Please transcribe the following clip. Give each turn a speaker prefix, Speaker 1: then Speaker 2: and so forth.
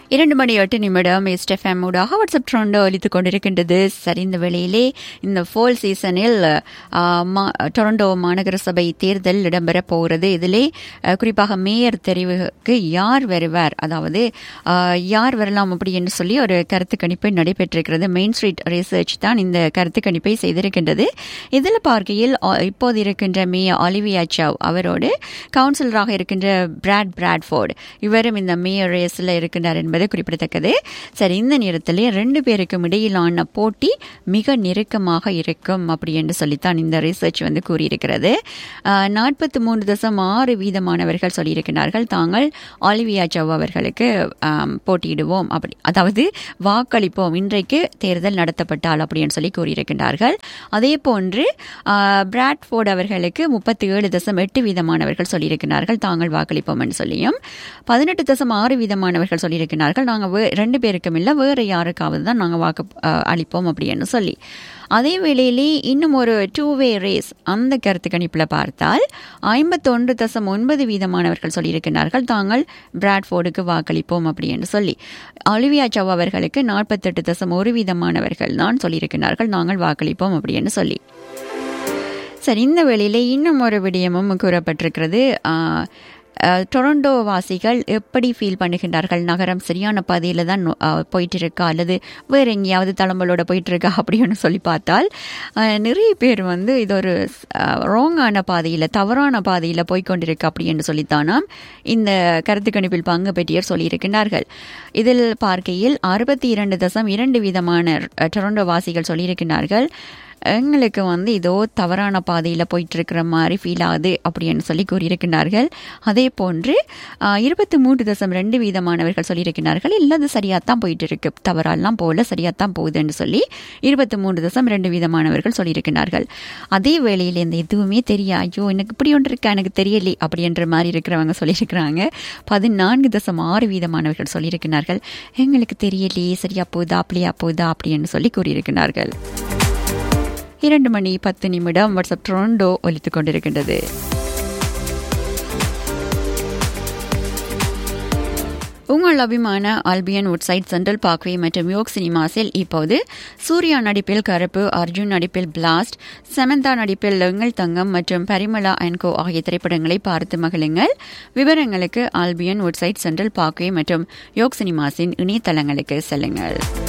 Speaker 1: இரண்டு மணி எட்டு நிமிடம் எஸ்டெஃப்எம் ஊடாக வாட்ஸ்அப் ட்ரெண்டோ அளித்துக் கொண்டிருக்கின்றது சரி இந்த வேளையிலே இந்த ஃபோல் சீசனில் ஆ, மா- டொரண்டோ மாநகர சபை தேர்தல் இடம்பெற போகிறது இதிலே அ, குறிப்பாக மேயர் தெரிவுக்கு யார் வருவார் அதாவது ஆ, யார் வரலாம் அப்படி என்று சொல்லி ஒரு கருத்து கணிப்பு நடைபெற்றிருக்கிறது மெயின் ஸ்ட்ரீட் ரிசர்ச் தான் இந்த கருத்து கணிப்பை செய்திருக்கின்றது இதில் பார்க்கையில் ஆ, இப்போது இருக்கின்ற மேயர் ஆலிவியா சவ் அவரோடு கவுன்சிலராக இருக்கின்ற பிராட் பிராட்ஃபோர்டு இவரும் இந்த மேயர் ரேஸில் இருக்கின்றார் என்பது குறிப்பிடத்தக்கது சரி இந்த நேரத்திலே ரெண்டு பேருக்கும் இடையிலான போட்டி மிக நெருக்கமாக இருக்கும் அப்படி என்று சொல்லித்தான் இந்த ரிசர்ச் வந்து கூறியிருக்கிறது நாற்பத்தி மூன்று தசம் ஆறு வீதமானவர்கள் சொல்லியிருக்கிறார்கள் தாங்கள் ஆலிவியா சவ் அவர்களுக்கு ஆம், போட்டியிடுவோம் அப்படி அதாவது வாக்களிப்போம் இன்றைக்கு தேர்தல் நடத்தப்பட்டால் அப்படின்னு சொல்லி கூறியிருக்கின்றார்கள் அதே போன்று ஆ, பிராட்ஃபோர்ட் அவர்களுக்கு முப்பத்தி ஏழு தசம் எட்டு வீதமானவர்கள் சொல்லியிருக்கிறார்கள் தாங்கள் வாக்களிப்போம் என்று சொல்லியும் பதினெட்டு தசம் ஆறு வீதமானவர்கள் சொல்லியிருக்கிறார்கள் நாங்கள் வே ரெண்டு பேருக்கும் இல்லை வேறு யாருக்காவது தான் நாங்கள் வாக்கு ஆ, அளிப்போம் அப்படின்னு சொல்லி அதே வேளையிலே இன்னும் ஒரு டூ வே ரேஸ் அந்த கருத்து கணிப்பில் பார்த்தால் ஐம்பத்தொன்று தசம் ஒன்பது வீதமானவர்கள் சொல்லியிருக்கிறார்கள் தாங்கள் பிராட்ஃபோர்டுக்கு வாக்களிப்போம் அப்படி என்று சொல்லி ஒலிவியா சவ் அவர்களுக்கு நாற்பத்தெட்டு தசம் ஒரு வீதமானவர்கள் தான் சொல்லியிருக்கிறார்கள் நாங்கள் வாக்களிப்போம் அப்படின்னு சொல்லி சரி இந்த வேளையிலே இன்னும் ஒரு விடயமும் கூறப்பட்டிருக்கிறது ஆ, ஆ, டொரண்டோ வாசிகள் எப்படி ஃபீல் பண்ணுகின்றார்கள் நகரம் சரியான பாதையில் தான் நோ- ஆ, போயிட்டு இருக்கா அல்லது வேறு எங்கேயாவது தளம்பலோட போயிட்டு இருக்கா அப்படின்னு சொல்லி பார்த்தால் ஆ, நிறைய பேர் வந்து இது ஒரு ராங்கான பாதையில் தவறான பாதையில் போய்க்கொண்டிருக்கு அப்படி என்று சொல்லித்தானாம் இந்த கருத்து கணிப்பில் பங்கு பெற்றியர் சொல்லியிருக்கின்றார்கள் இதில் பார்க்கையில் அறுபத்தி இரண்டு தசம் இரண்டு வீதமான அ, டொரண்டோ வாசிகள் சொல்லியிருக்கிறார்கள் எங்களுக்கு வந்து இதோ தவறான பாதையில் போயிட்டு இருக்கிற மாதிரி ஃபீல் ஆகுது அப்படின்னு சொல்லி கூறியிருக்கிறார்கள் அதே போன்று இருபத்தி மூன்று தசம் ரெண்டு வீதமானவர்கள் சொல்லியிருக்கிறார்கள் இல்லை அது சரியாக தான் போயிட்டு இருக்கு தவறாலாம் போல சரியாக தான் போகுதுன்னு சொல்லி இருபத்தி மூன்று தசம் ரெண்டு வீதமானவர்கள் சொல்லியிருக்கிறார்கள் அதே வேளையில் இந்த எதுவுமே தெரியா ஐயோ எனக்கு இப்படி ஒன்று இருக்கா எனக்கு தெரியலை அப்படின்ற மாதிரி இருக்கிறவங்க சொல்லியிருக்கிறாங்க பதினான்கு தசம் ஆறு வீதமானவர்கள் சொல்லியிருக்கிறார்கள் எங்களுக்கு தெரியலையே சரியா போகுதா அப்படியா போகுதா அப்படின்னு சொல்லி கூறியிருக்கிறார்கள் இரண்டு மணி பத்து நிமிடம் வாட்ஸ்அப் ட்ரோண்டோ ஒலித்துக் கொண்டிருக்கின்றது உங்கள் அபிமான ஆல்பியன் உட்சைட் சென்ட்ரல் பார்க்வே மற்றும் யோக் சினிமாஸில் இப்போது சூர்யா நடிப்பில் கருப்பு அர்ஜுன் நடிப்பில் பிளாஸ்ட் சமந்தா நடிப்பில் எங்கள் தங்கம் மற்றும் பரிமளா அன்கோ ஆகிய திரைப்படங்களை பார்த்து மகிழுங்கள் விவரங்களுக்கு ஆல்பியன் உட்சைட் சென்ட்ரல் பார்க்வே மற்றும் யோக் சினிமாஸின் இணையதளங்களுக்கு செல்லுங்கள்